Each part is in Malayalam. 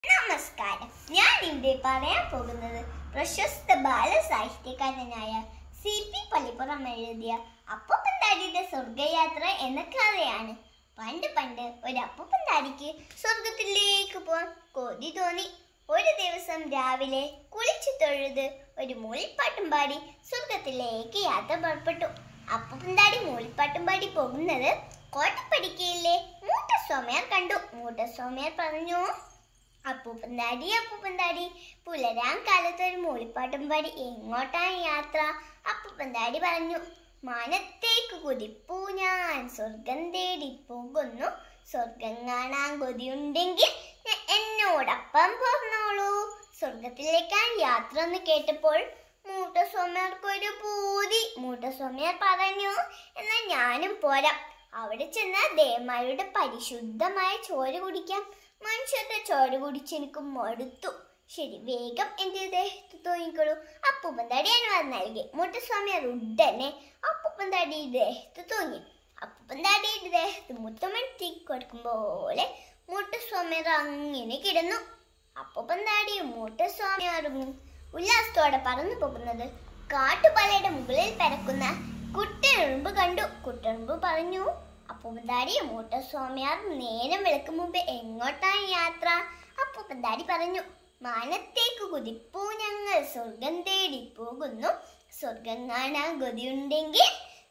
നമസ്കാരം ഞാൻ ഇവിടെ പറയാൻ പോകുന്നത് പ്രശസ്ത ബാലസാഹിത്യകാരനായ സി പി പള്ളിപ്പുറം എഴുതിയ അപ്പൂപ്പന്താടിയുടെ സ്വർഗയാത്ര എന്ന കഥയാണ് പണ്ട് പണ്ട് ഒരു അപ്പൂപ്പന്താടിക്ക് സ്വർഗത്തിലേക്ക് പോകാൻ കൊതി തോന്നി ഒരു ദിവസം രാവിലെ കുളിച്ചു തൊഴുത് ഒരു മൂളിപ്പാട്ടും പാടി സ്വർഗത്തിലേക്ക് യാത്ര പുറപ്പെട്ടു അപ്പൂപ്പന്താടി മൂളിപ്പാട്ടും പാടി പോകുന്നത് കോട്ടപ്പടിക്കയിലെ മൂട്ടസ്വാമിയാർ കണ്ടു മൂട്ടസ്വാമിയാർ പറഞ്ഞു അപ്പൂപ്പന്താടി അപ്പൂപ്പന്താടി പുലരാൻ കാലത്ത് ഒരു മൂളിപ്പാട്ടും പാടി എങ്ങോട്ടാണ് യാത്ര അപ്പൂപ്പന്താടി പറഞ്ഞു മാനത്തേക്ക് കുതിപ്പൂ ഞാൻ സ്വർഗം തേടി പോകുന്നു സ്വർഗം കാണാൻ കൊതിയുണ്ടെങ്കിൽ എ- എന്നോടൊപ്പം പോന്നോളൂ സ്വർഗത്തിലേക്കാണ് യാത്ര എന്ന് കേട്ടപ്പോൾ മൂട്ടസ്വാമിയാർക്കൊരു പൂതി മൂട്ടസ്വാമിയാർ പറഞ്ഞു എന്നാൽ ഞാനും പോരാം അവിടെ ചെന്നാൽ ദേവന്മാരുടെ പരിശുദ്ധമായ ചോര കുടിക്കാം മനുഷ്യരുടെ ചോര കുടിച്ച് എനിക്ക് മടുത്തു ശരി വേഗം എൻ്റെ ദേഹത്ത് തോന്നിക്കോളൂ അപ്പൂപ്പൻ തടി അനുവാദം നൽകി മുട്ടസ്വാമിയാർ ഉടനെ അപ്പൂപ്പൻ തടി ദേഹത്ത് തോന്നി അപ്പൂപ്പൻ തടിയുടെ ദേഹത്ത് മുത്തമട്ടി കൊടുക്കും പോലെ മുട്ടസ്വാമിയാർ അങ്ങനെ കിടന്നു അപ്പൂപ്പൻ താടിയും മുട്ടസ്വാമിയാറും ഉല്ലാസത്തോടെ പറന്നു പോകുന്നത് കാട്ടുപാലയുടെ മുകളിൽ പരക്കുന്ന കുട്ടനുറുമ്പ് കണ്ടു കുട്ടനുറുമ്പ് പറഞ്ഞു അപ്പൂപ്പന്താടി മൂട്ടസ്വാമിയാർ നേരം വെളുക്കും മുമ്പ് എങ്ങോട്ടാണ് യാത്ര അപ്പൂപ്പന്താടി പറഞ്ഞു മാനത്തേക്ക് കുതിപ്പൂ ഞങ്ങൾ സ്വർഗം തേടി പോകുന്നു സ്വർഗം കാണാൻ കൊതിയുണ്ടെങ്കിൽ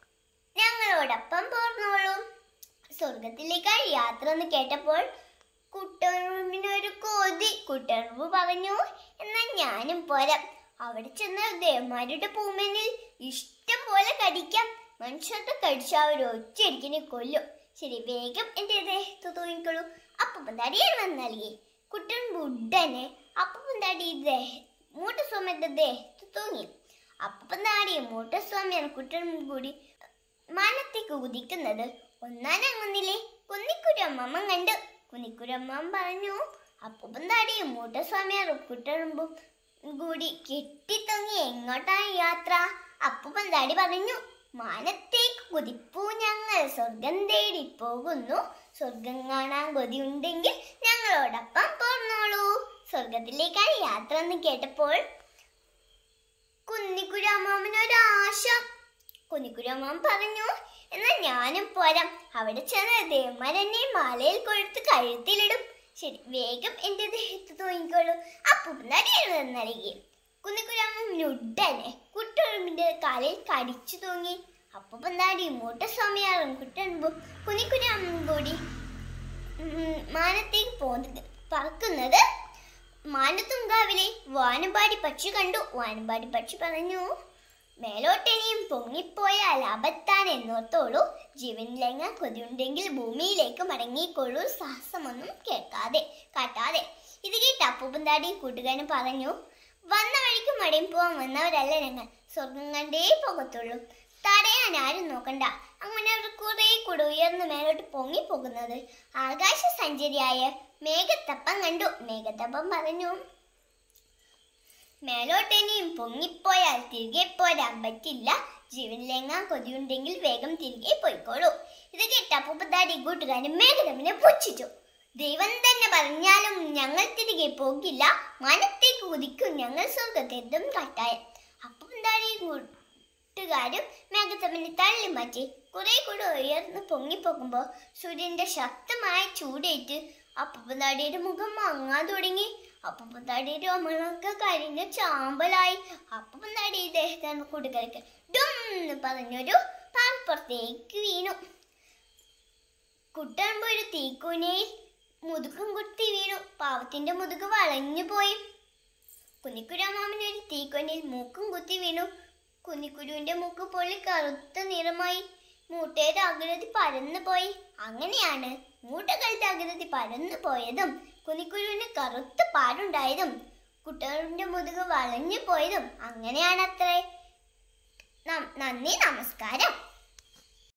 ഞങ്ങളോടൊപ്പം പോർന്നോളൂ സ്വർഗത്തിലേക്കാണ് യാത്ര എന്ന് കേട്ടപ്പോൾ കുട്ടറുമ്പിനൊരു കൊതി കുട്ടറുമ്പ് പറഞ്ഞു എന്നാൽ ഞാനും പോരാം അവിടെ ചെന്ന ദേവന്മാരുടെ പൂമനിൽ ഇഷ്ടം പോലെ കടിക്കാം മനുഷ്യർക്ക് കടിച്ച അവർ ഒറ്റയടിക്കിനെ കൊല്ലും ശരി വേഗം എൻ്റെ ദേഹത്ത് തൂങ്ങിക്കൊള്ളൂ അപ്പം തടിയാണ് വന്ന് നൽകി കുട്ടൻ ഉടനെ അപ്പം തടി ദേഹ മൂട്ടസ്വാമിയുടെ ദേഹത്ത് തൂങ്ങി അപ്പം താടി മൂട്ടസ്വാമിയാണ് കുട്ടനും കൂടി മാനത്തേക്ക് ഉദിക്കുന്നത് ഒന്നാനങ്ങുന്നില്ലേ കുന്നിക്കുരമ്മ കണ്ടു കുന്നിക്കുരമ്മ പറഞ്ഞു അപ്പൂപ്പൻ താടിയും മൂട്ടസ്വാമിയാറും കുട്ടറുമ്പും കൂടി കെട്ടിത്തൊങ്ങി എങ്ങോട്ടാണ് യാത്ര അപ്പൂപ്പൻ താടി പറഞ്ഞു മാനത്തേക്ക് കുതിപ്പൂ ഞങ്ങൾ സ്വർഗം തേടി പോകുന്നു സ്വർഗം കാണാൻ കൊതിയുണ്ടെങ്കിൽ ഞങ്ങളോടൊപ്പം പോർന്നോളൂ സ്വർഗത്തിലേക്കാണ് യാത്ര എന്ന് കേട്ടപ്പോൾ കുന്നിക്കുരാമാമനൊരാശ കുന്നിക്കുരാമാമൻ പറഞ്ഞു എന്നാൽ ഞാനും പോരാം അവിടെ ചെന്ന് ദേവന്മാരെന്നെ മാലയിൽ കൊഴുത്ത് കഴുത്തിലിടും ശരി വേഗം എൻ്റെ ദേഹത്ത് തോന്നിക്കോളൂ അപ്പൂപ്പനടിയാണ് നൽകി കുന്നിക്കുരാമൻ ഉടനെ കുട്ടുറുമ്പിന്റെ കാലിൽ കടിച്ചു തൂങ്ങി അപ്പൂപ്പന്താടി മൂട്ടസ്വാമിയാറും കുട്ടൻപും കുന്നിക്കുരാമൻ കൂടി ഉം, മാനത്തേക്ക് പോന്നത് പറക്കുന്നത് മാനത്തുങ്കാവിലെ വാനമ്പാടി പക്ഷി കണ്ടു വാനമ്പാടി പക്ഷി പറഞ്ഞു മേലോട്ടിനിയും പൊങ്ങിപ്പോയാൽ അബത്താൻ എന്നോർത്തോളൂ ജീവനിലെങ്ങ കൊതിയുണ്ടെങ്കിൽ ഭൂമിയിലേക്ക് മടങ്ങിക്കൊള്ളൂ സാഹസമൊന്നും കേൾക്കാതെ കാട്ടാതെ ഇത് കേട്ട് അപ്പൂപ്പന്താടി കൂട്ടുകാരൻ പറഞ്ഞു വന്ന വഴിക്ക് മടങ്ങി പോവാൻ വന്നവരല്ല ഞങ്ങൾ സ്വർഗം കണ്ടേ പോകത്തുള്ളൂ തടയാൻ ആരും നോക്കണ്ട അങ്ങനെ അവർ കുറെ കൂടെ ഉയർന്ന് മേലോട്ട് പൊങ്ങി പോകുന്നത് ആകാശ സഞ്ചരിയായ മേഘത്തപ്പൻ കണ്ടു മേഘത്തപ്പൻ പറഞ്ഞു മേലോട്ടിനിയും പൊങ്ങിപ്പോയാൽ തിരികെ പോരാൻ പറ്റില്ല ജീവനിലെങ്ങാൻ കൊതിയുണ്ടെങ്കിൽ വേഗം തിരികെ പോയിക്കോളൂ ഇത് കേട്ട അപ്പൂപ്പത്താടി കൂട്ടുകാരൻ മേഘതമ്മിനെ പുച്ഛിച്ചു ദൈവം തന്നെ പറഞ്ഞാലും ഞങ്ങൾ തിരികെ പോകില്ല മനത്തേക്ക് കുതിക്കും ഞങ്ങൾ സ്വർഗത്തെത്തും കട്ടായം അപ്പൂപ്പത്താടി കൂട്ടുകാരും മേഘത്തമ്മിനെ തള്ളി മാറ്റി കുറെ കൂടെ ഉയർന്ന് പൊങ്ങിപ്പോകുമ്പോൾ സൂര്യന്റെ ശക്തമായ ചൂടേറ്റ് അപ്പൂപ്പത്താടിയുടെ മുഖം മങ്ങാൻ തുടങ്ങി അപ്പൂപ്പത്താടിയുടെ അമ്മളൊക്കെ കരിഞ്ഞ ചാമ്പലായി അപ്പൂപ്പത്താടി ഇദ്ദേഹത്തിന് കൂട്ടുകാർക്ക് ഡും എന്ന് പറഞ്ഞൊരു പാൽപ്പുറത്തേക്ക് വീണു കുട്ടമ്പ് ഒരു തീക്കുനയിൽ മുതുകും കുത്തി വീണു പാവത്തിന്റെ മുതുക് വളഞ്ഞു പോയി കുന്നിക്കുരാമാമൻ ഒരു തീക്കൊനിൽ മൂക്കും കുത്തി വീണു കുന്നിക്കുരുവിന്റെ മൂക്ക് പൊള്ളി കറുത്ത നിറമായി മൂട്ടയുടെ അകൃതി പരന്നു പോയി അങ്ങനെയാണ് മൂട്ടകളുടെ അകൃതി പരന്നു പോയതും കുന്നിക്കുരുവിന് കറുത്ത പാടുണ്ടായതും കുട്ടകളുടെ മുതുക് വളഞ്ഞു പോയതും അങ്ങനെയാണ് അത്രേ നം- നന്ദി നമസ്കാരം